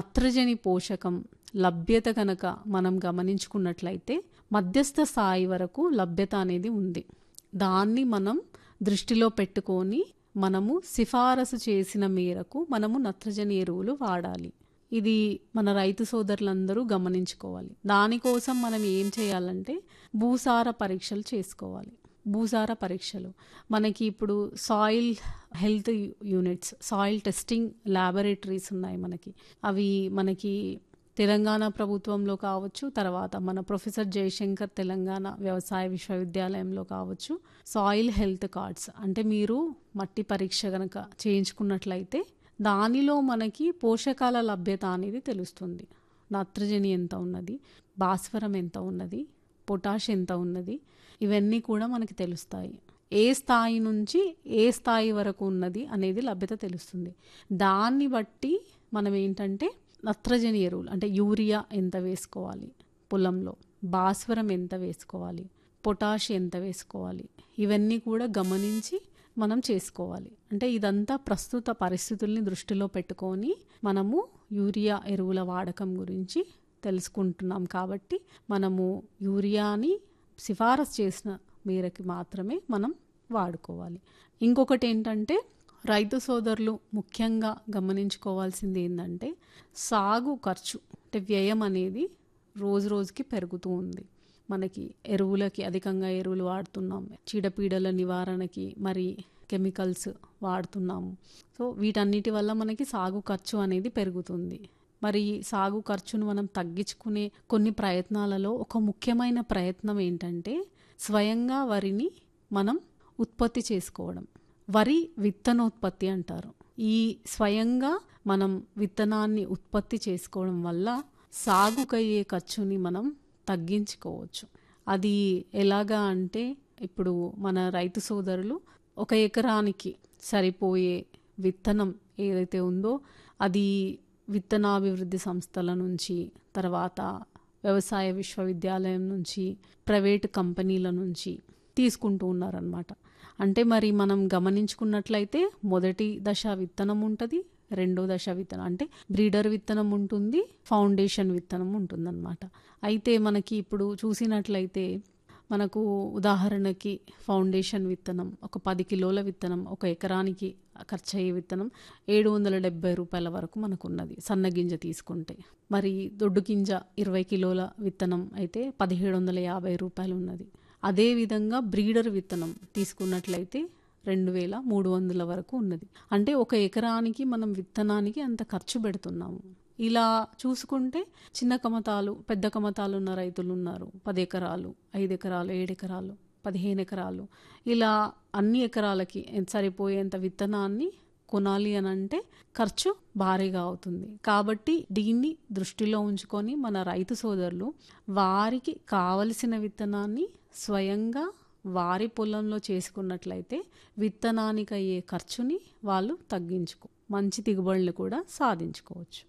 నత్రజని పోషకం లభ్యత కనుక మనం గమనించుకున్నట్లయితే మధ్యస్థ స్థాయి వరకు లభ్యత అనేది ఉంది దాన్ని మనం దృష్టిలో పెట్టుకొని మనము సిఫారసు చేసిన మేరకు మనము నత్రజని ఎరువులు వాడాలి ఇది మన రైతు సోదరులందరూ గమనించుకోవాలి దానికోసం మనం ఏం చేయాలంటే భూసార పరీక్షలు చేసుకోవాలి భూసార పరీక్షలు మనకి ఇప్పుడు soil health units soil testing laboratories ఉన్నాయి మనకి అవి మనకి తెలంగాణ ప్రభుత్వంలో కావచ్చు తర్వాత మన ప్రొఫెసర్ జయశంకర్ తెలంగాణ వ్యవసాయ విశ్వవిద్యాలయంలో కావచ్చు సాయిల్ హెల్త్ కార్డ్స్ అంటే మీరు మట్టి పరీక్ష కనుక చేయించుకున్నట్లయితే దానిలో మనకి పోషకాల లభ్యత అనేది తెలుస్తుంది నత్రజని ఎంత ఉన్నది భాస్వరం ఎంత ఉన్నది పొటాష్ ఎంత ఉన్నది ఇవన్నీ కూడా మనకి తెలుస్తాయి ఏ స్థాయి నుంచి ఏ స్థాయి వరకు ఉన్నది అనేది లభ్యత తెలుస్తుంది దాన్ని బట్టి మనం ఏంటంటే నత్రజని ఎరువులు అంటే యూరియా ఎంత వేసుకోవాలి పొలంలో భాస్వరం ఎంత వేసుకోవాలి పొటాష్ ఎంత వేసుకోవాలి ఇవన్నీ కూడా గమనించి మనం చేసుకోవాలి అంటే ఇదంతా ప్రస్తుత పరిస్థితుల్ని దృష్టిలో పెట్టుకొని మనము యూరియా ఎరువుల వాడకం గురించి తెలుసుకుంటున్నాం కాబట్టి మనము యూరియాని సిఫారసు చేసిన మేరకి మాత్రమే మనం వాడుకోవాలి ఇంకొకటి ఏంటంటే రైతు సోదరులు ముఖ్యంగా గమనించుకోవాల్సింది ఏంటంటే సాగు ఖర్చు అంటే వ్యయం అనేది రోజు రోజుకి పెరుగుతూ ఉంది మనకి ఎరువులకి అధికంగా ఎరువులు వాడుతున్నాం చీడపీడల నివారణకి మరి కెమికల్స్ వాడుతున్నాము సో వీటన్నిటి వల్ల మనకి సాగు ఖర్చు అనేది పెరుగుతుంది మరి సాగు ఖర్చును మనం తగ్గించుకునే కొన్ని ప్రయత్నాలలో ఒక ముఖ్యమైన ప్రయత్నం ఏంటంటే స్వయంగా వరిని మనం ఉత్పత్తి చేసుకోవడం వరి విత్తనోత్పత్తి అంటారు ఈ స్వయంగా మనం విత్తనాన్ని ఉత్పత్తి చేసుకోవడం వల్ల సాగుకయ్యే ఖర్చుని మనం తగ్గించుకోవచ్చు అది ఎలాగా అంటే ఇప్పుడు మన రైతు సోదరులు ఒక ఎకరానికి సరిపోయే విత్తనం ఏదైతే ఉందో అది విత్తనాభివృద్ధి సంస్థల నుంచి తర్వాత వ్యవసాయ విశ్వవిద్యాలయం నుంచి ప్రైవేటు కంపెనీల నుంచి తీసుకుంటూ ఉన్నారనమాట అంటే మరి మనం గమనించుకున్నట్లయితే మొదటి దశ విత్తనం ఉంటుంది రెండో దశ విత్తనం అంటే బ్రీడర్ విత్తనం ఉంటుంది ఫౌండేషన్ విత్తనం ఉంటుందన్నమాట అయితే మనకి ఇప్పుడు చూసినట్లయితే మనకు ఉదాహరణకి ఫౌండేషన్ విత్తనం ఒక పది కిలోల విత్తనం ఒక ఎకరానికి ఖర్చు అయ్యే విత్తనం ఏడు వందల డెబ్బై రూపాయల వరకు మనకు ఉన్నది సన్న గింజ తీసుకుంటే మరి దొడ్డు గింజ ఇరవై కిలోల విత్తనం అయితే పదిహేడు వందల యాభై రూపాయలు ఉన్నది అదేవిధంగా బ్రీడర్ విత్తనం తీసుకున్నట్లయితే రెండు వేల మూడు వందల వరకు ఉన్నది అంటే ఒక ఎకరానికి మనం విత్తనానికి అంత ఖర్చు పెడుతున్నాము ఇలా చూసుకుంటే చిన్న కమతాలు పెద్ద కమతాలు ఉన్న రైతులు ఉన్నారు పది ఎకరాలు ఐదు ఎకరాలు ఏడు ఎకరాలు పదిహేను ఎకరాలు ఇలా అన్ని ఎకరాలకి సరిపోయేంత విత్తనాన్ని కొనాలి అని అంటే ఖర్చు భారీగా అవుతుంది కాబట్టి దీన్ని దృష్టిలో ఉంచుకొని మన రైతు సోదరులు వారికి కావలసిన విత్తనాన్ని స్వయంగా వారి పొలంలో చేసుకున్నట్లయితే విత్తనానికి అయ్యే ఖర్చుని వాళ్ళు తగ్గించుకో మంచి దిగుబడులు కూడా సాధించుకోవచ్చు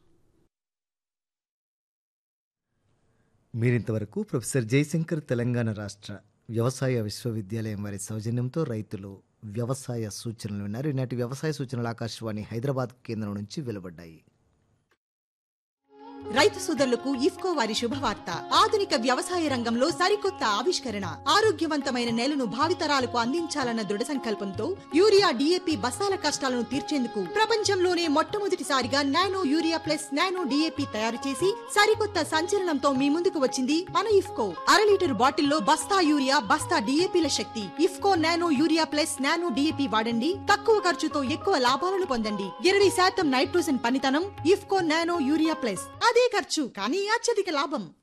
మీరింతవరకు ప్రొఫెసర్ జయశంకర్ తెలంగాణ రాష్ట్ర వ్యవసాయ విశ్వవిద్యాలయం వారి సౌజన్యంతో రైతులు వ్యవసాయ సూచనలు విన్నారు ఈనాటి వ్యవసాయ సూచనలు ఆకాశవాణి హైదరాబాద్ కేంద్రం నుంచి వెలువడ్డాయి రైతు సోదరులకు ఇఫ్కో వారి శుభవార్త ఆధునిక వ్యవసాయ రంగంలో సరికొత్త ఆవిష్కరణ ఆరోగ్యవంతమైన నేలను భావితరాలకు అందించాలన్న దృఢ సంకల్పంతో యూరియా డిఏపి బస్తాల కష్టాలను తీర్చేందుకు ప్రపంచంలోనే మొట్టమొదటిసారిగా nano urea plus nano DAP తయారు చేసి సరికొత్త సంచలనంతో మీ ముందుకు వచ్చింది మన ఇఫ్కో అర లీటర్ బాటిల్లో బస్తా యూరియా బస్తా డిఏపిల శక్తి IFFCO nano urea plus nano DAP వాడండి తక్కువ ఖర్చుతో ఎక్కువ లాభాలను పొందండి ఇరవై శాతం నైట్రోజన్ పనితనం ఇఫ్కో నానో యూరియా ప్లస్ అదే ఖర్చు కానీ అత్యధిక లాభం